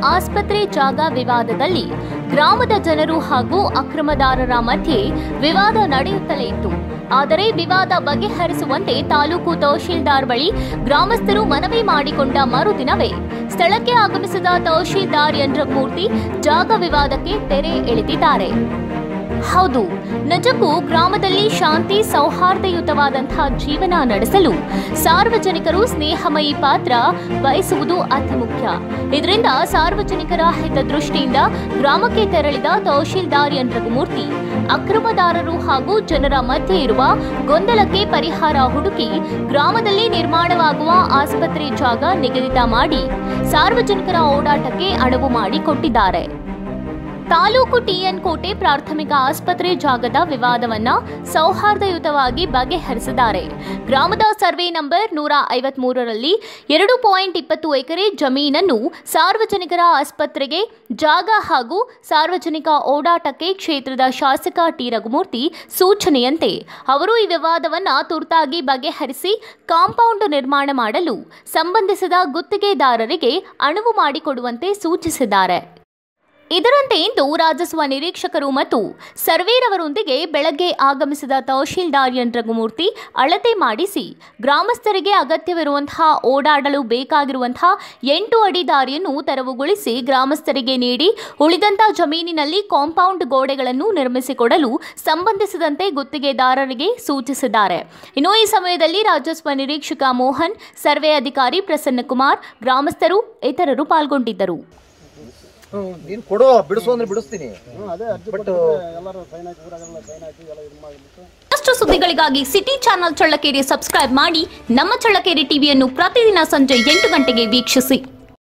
ಆಸ್ಪತ್ರೆ ಜಾಗ ವಿವಾದದಲ್ಲಿ ಗ್ರಾಮದ ಜನರು ಹಾಗೂ ಅಕ್ರಮದಾರರ ಮಧ್ಯೆ ವಿವಾದ ನಡೆಯುತ್ತಲೇ ಇತ್ತು ಆದರೆ ವಿವಾದ ಬಗೆಹರಿಸುವಂತೆ ತಾಲೂಕು ತಹಶೀಲ್ದಾರ್ ಬಳಿ ಗ್ರಾಮಸ್ಥರು ಮನವಿ ಮಾಡಿಕೊಂಡ ಮರುದಿನವೇ ಸ್ಥಳಕ್ಕೆ ಆಗಮಿಸಿದ ತಹಶೀಲ್ದಾರ್ ಯಂತ್ರಮೂರ್ತಿ ಜಾಗ ವಿವಾದಕ್ಕೆ ತೆರೆ ಎಳೆದಿದ್ದಾರೆ ಹೌದು ನಿಜಕ್ಕೂ ಗ್ರಾಮದಲ್ಲಿ ಶಾಂತಿ ಸೌಹಾರ್ದಯುತವಾದಂತಹ ಜೀವನ ನಡೆಸಲು ಸಾರ್ವಜನಿಕರು ಸ್ನೇಹಮಯಿ ಪಾತ್ರ ವಹಿಸುವುದು ಅತಿ ಮುಖ್ಯ ಇದರಿಂದ ಸಾರ್ವಜನಿಕರ ಹಿತದೃಷ್ಟಿಯಿಂದ ಗ್ರಾಮಕ್ಕೆ ತೆರಳಿದ ತಹಶೀಲ್ದಾರ್ ಯಂತ್ರಮೂರ್ತಿ ಅಕ್ರಮದಾರರು ಹಾಗೂ ಜನರ ಮಧ್ಯೆ ಇರುವ ಗೊಂದಲಕ್ಕೆ ಪರಿಹಾರ ಹುಡುಕಿ ಗ್ರಾಮದಲ್ಲಿ ನಿರ್ಮಾಣವಾಗುವ ಆಸ್ಪತ್ರೆ ಜಾಗ ನಿಗದಿತ ಮಾಡಿ ಸಾರ್ವಜನಿಕರ ಓಡಾಟಕ್ಕೆ ಅನುವು ಮಾಡಿಕೊಟ್ಟಿದ್ದಾರೆ ತಾಲೂಕು ಟಿಎನ್ ಕೋಟೆ ಪ್ರಾಥಮಿಕ ಆಸ್ಪತ್ರೆ ಜಾಗದ ವಿವಾದವನ್ನ ಸೌಹಾರ್ದಯುತವಾಗಿ ಬಗೆಹರಿಸಿದ್ದಾರೆ ಗ್ರಾಮದ ಸರ್ವೆ ನಂಬರ್ ನೂರ ಐವತ್ಮೂರರಲ್ಲಿ ಎರಡು ಪಾಯಿಂಟ್ ಇಪ್ಪತ್ತು ಎಕರೆ ಜಮೀನನ್ನು ಸಾರ್ವಜನಿಕರ ಆಸ್ಪತ್ರೆಗೆ ಜಾಗ ಹಾಗೂ ಸಾರ್ವಜನಿಕ ಓಡಾಟಕ್ಕೆ ಕ್ಷೇತ್ರದ ಶಾಸಕ ಟಿ ರಘುಮೂರ್ತಿ ಸೂಚನೆಯಂತೆ ಅವರು ಈ ವಿವಾದವನ್ನ ತುರ್ತಾಗಿ ಬಗೆಹರಿಸಿ ಕಾಂಪೌಂಡ್ ನಿರ್ಮಾಣ ಮಾಡಲು ಸಂಬಂಧಿಸಿದ ಗುತ್ತಿಗೆದಾರರಿಗೆ ಅನುವು ಮಾಡಿಕೊಡುವಂತೆ ಸೂಚಿಸಿದ್ದಾರೆ ಇದರಂತೆ ಇಂದು ರಾಜಸ್ವ ನಿರೀಕ್ಷಕರು ಮತ್ತು ಸರ್ವೇರವರೊಂದಿಗೆ ಬೆಳಗ್ಗೆ ಆಗಮಿಸಿದ ತಹಶೀಲ್ದಾರ್ ಎನ್ ರಘುಮೂರ್ತಿ ಅಳತೆ ಮಾಡಿಸಿ ಗ್ರಾಮಸ್ಥರಿಗೆ ಅಗತ್ಯವಿರುವಂತಹ ಓಡಾಡಲು ಬೇಕಾಗಿರುವಂತಹ ಎಂಟು ಅಡಿ ದಾರಿಯನ್ನು ತೆರವುಗೊಳಿಸಿ ಗ್ರಾಮಸ್ಥರಿಗೆ ನೀಡಿ ಉಳಿದಂತ ಜಮೀನಿನಲ್ಲಿ ಕಾಂಪೌಂಡ್ ಗೋಡೆಗಳನ್ನು ನಿರ್ಮಿಸಿಕೊಡಲು ಸಂಬಂಧಿಸಿದಂತೆ ಗುತ್ತಿಗೆದಾರರಿಗೆ ಸೂಚಿಸಿದ್ದಾರೆ ಇನ್ನು ಈ ಸಮಯದಲ್ಲಿ ರಾಜಸ್ವ ನಿರೀಕ್ಷಕ ಮೋಹನ್ ಸರ್ವೆ ಅಧಿಕಾರಿ ಪ್ರಸನ್ನಕುಮಾರ್ ಗ್ರಾಮಸ್ಥರು ಇತರರು ಪಾಲ್ಗೊಂಡಿದ್ದರು ಹ್ಮ್, ನೀನ್ ಕೊಡು ಬಿಡಿಸು ಅಂದ್ರೆ ಬಿಡಿಸ್ತೀನಿ ಅದೇ ಅರ್ಜಿ ಬಟ್ ಎಲ್ಲರೂ ಸೈನ್ ಹಾಕಿ ಊರಾಗೆಲ್ಲ ಸೈನ್ ಹಾಕಿ ಎಲ್ಲ ಇದು ಮಾಡಿಬಿಟ್ಟು ಮತ್ತಷ್ಟು ಸುದ್ದಿಗಳಿಗಾಗಿ ಸಿಟಿ ಚಾನಲ್ ಚಳ್ಳಕೆರೆ ಸಬ್ಸ್ಕ್ರೈಬ್ ಮಾಡಿ ನಮ್ಮ ಚಳ್ಳಕೆರೆ ಟಿವಿಯನ್ನು ಪ್ರತಿದಿನ ಸಂಜೆ ಎಂಟು ಗಂಟೆಗೆ ವೀಕ್ಷಿಸಿ